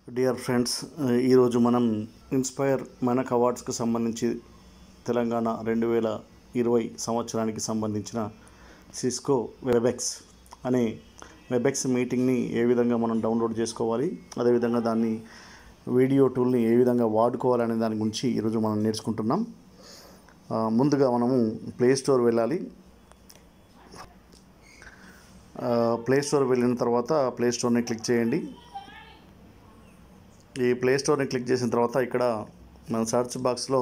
dear friends ఈరోజు మనం inspire మనక్ అవార్డ్స్కి సంబంధించి తెలంగాణ రెండు వేల ఇరవై సంవత్సరానికి సంబంధించిన సిస్కో వెబెక్స్ అనే వెబెక్స్ మీటింగ్ని ఏ విధంగా మనం డౌన్లోడ్ చేసుకోవాలి అదేవిధంగా దాన్ని వీడియో టూల్ని ఏ విధంగా వాడుకోవాలనే దాని గురించి ఈరోజు మనం నేర్చుకుంటున్నాం ఆ, ముందుగా మనము ప్లే స్టోర్ వెళ్ళాలి ఆ, ప్లే స్టోర్ వెళ్ళిన తర్వాత ప్లే స్టోర్ని క్లిక్ చేయండి ఈ ప్లే స్టోర్ని క్లిక్ చేసిన తర్వాత ఇక్కడ మన సెర్చ్ బాక్స్లో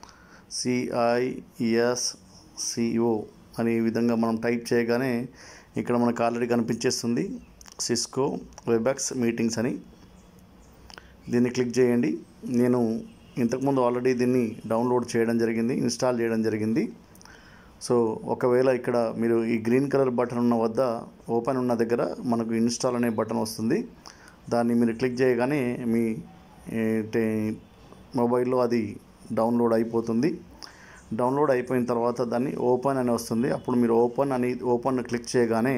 సిఐఎస్ సిఓ అనే విధంగా మనం టైప్ చేయగానే ఇక్కడ మనకు ఆల్రెడీ కనిపించేస్తుంది సిస్కో వెబెక్స్ మీటింగ్స్ అని దీన్ని క్లిక్ చేయండి నేను ఇంతకుముందు ఆల్రెడీ దీన్ని డౌన్లోడ్ చేయడం జరిగింది ఇన్స్టాల్ చేయడం జరిగింది సో ఒకవేళ ఇక్కడ మీరు ఈ గ్రీన్ కలర్ బటన్ ఉన్న వద్ద ఓపెన్ ఉన్న దగ్గర మనకు ఇన్స్టాల్ అనే బటన్ వస్తుంది దాన్ని మీరు క్లిక్ చేయగానే మీ ఏ, టే- మొబైల్లో అది డౌన్లోడ్ అయిపోతుంది డౌన్లోడ్ అయిపోయిన తర్వాత దాన్ని ఓపెన్ అని వస్తుంది అప్పుడు మీరు ఓపెన్ అని ఓపెన్ క్లిక్ చేయగానే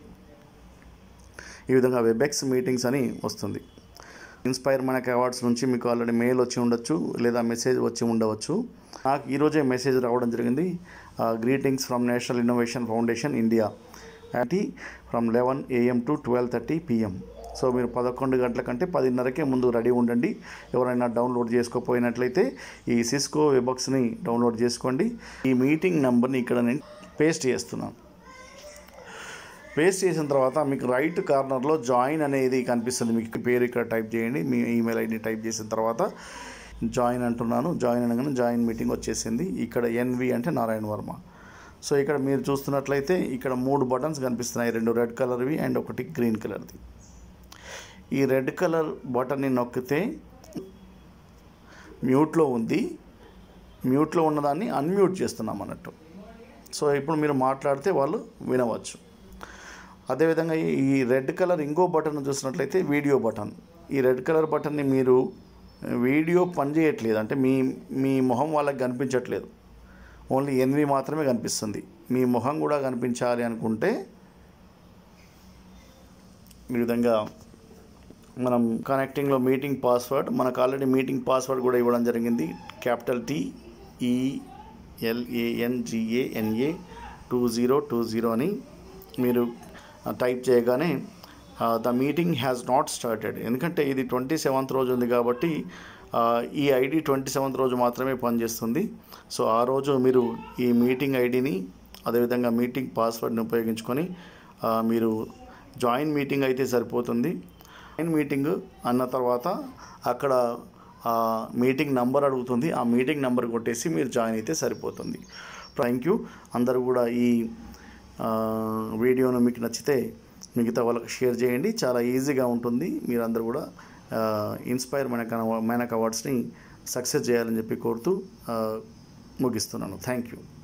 ఈ విధంగా వెబెక్స్ మీటింగ్స్ అని వస్తుంది ఇన్స్పైర్ మనకి అవార్డ్స్ నుంచి మీకు ఆల్రెడీ మెయిల్ వచ్చి ఉండొచ్చు లేదా మెసేజ్ వచ్చి ఉండవచ్చు నాకు ఈరోజే మెసేజ్ రావడం జరిగింది greetings from national innovation foundation India అంటే from eleven AM to twelve thirty PM so మీరు పదకొండు గంటల కంటే పదిన్నరకే ముందు రెడీ ఉండండి ఎవరైనా డౌన్లోడ్ చేసుకోపోయినట్లయితే ఈ సిస్కో వెబక్స్ని డౌన్లోడ్ చేసుకోండి ఈ మీటింగ్ నెంబర్ని ఇక్కడ నేను పేస్ట్ చేస్తున్నాను పేస్ట్ చేసిన తర్వాత మీకు రైట్ కార్నర్లో జాయిన్ అనేది కనిపిస్తుంది మీకు పేరు ఇక్కడ టైప్ చేయండి మీ ఈమెయిల్ ఐడి టైప్ చేసిన తర్వాత జాయిన్ అంటున్నాను జాయిన్ అనగానే జాయిన్ మీటింగ్ వచ్చేసింది ఇక్కడ ఎన్వి అంటే నారాయణ వర్మ సో ఇక్కడ మీరు చూస్తున్నట్లయితే ఇక్కడ మూడు బటన్స్ కనిపిస్తున్నాయి రెండు రెడ్ కలర్వి అండ్ ఒకటి గ్రీన్ కలర్ది ఈ రెడ్ కలర్ బటన్ని నొక్కితే మ్యూట్లో ఉంది మ్యూట్లో ఉన్నదాన్ని అన్మ్యూట్ చేస్తున్నాం అన్నట్టు సో ఇప్పుడు మీరు మాట్లాడితే వాళ్ళు వినవచ్చు అదేవిధంగా ఈ రెడ్ కలర్ ఇంకో బటన్ చూసినట్లయితే వీడియో బటన్ ఈ రెడ్ కలర్ బటన్ని మీరు వీడియో పనిచేయట్లేదు అంటే మీ మీ మొహం వాళ్ళకి కనిపించట్లేదు ఓన్లీ ఎన్వి మాత్రమే కనిపిస్తుంది మీ మొహం కూడా కనిపించాలి అనుకుంటే ఈ విధంగా మనం కనెక్టింగ్లో మీటింగ్ పాస్వర్డ్ మనకు ఆల్రెడీ మీటింగ్ పాస్వర్డ్ కూడా ఇవ్వడం జరిగింది capital T ఈఎల్ఏఎన్జిఏఎన్ఏ two zero two zero అని మీరు టైప్ చేయగానే the meeting has not started ఎందుకంటే ఇది ట్వంటీ సెవెంత్ రోజు ఉంది కాబట్టి ఆ, ఈ ఐడి ట్వంటీ సెవెంత్ రోజు మాత్రమే పనిచేస్తుంది సో ఆ రోజు మీరు ఈ మీటింగ్ ఐడిని అదేవిధంగా మీటింగ్ పాస్వర్డ్ని ఉపయోగించుకొని ఆ, మీరు జాయిన్ మీటింగ్ అయితే సరిపోతుంది జాయిన్ మీటింగ్ అన్న తర్వాత అక్కడ ఆ మీటింగ్ నంబర్ అడుగుతుంది ఆ మీటింగ్ నంబర్ కొట్టేసి మీరు జాయిన్ అయితే సరిపోతుంది థ్యాంక్ యూ అందరూ కూడా ఈ ఆ, వీడియోను మీకు నచ్చితే మిగతా వాళ్ళకి షేర్ చేయండి చాలా ఈజీగా ఉంటుంది మీరందరూ కూడా ఆ, ఇన్స్పైర్ మెనక్ మెనక్ అవార్డ్స్ని సక్సెస్ చేయాలని చెప్పి కోరుతూ ఆ, ముగిస్తున్నాను థ్యాంక్ యూ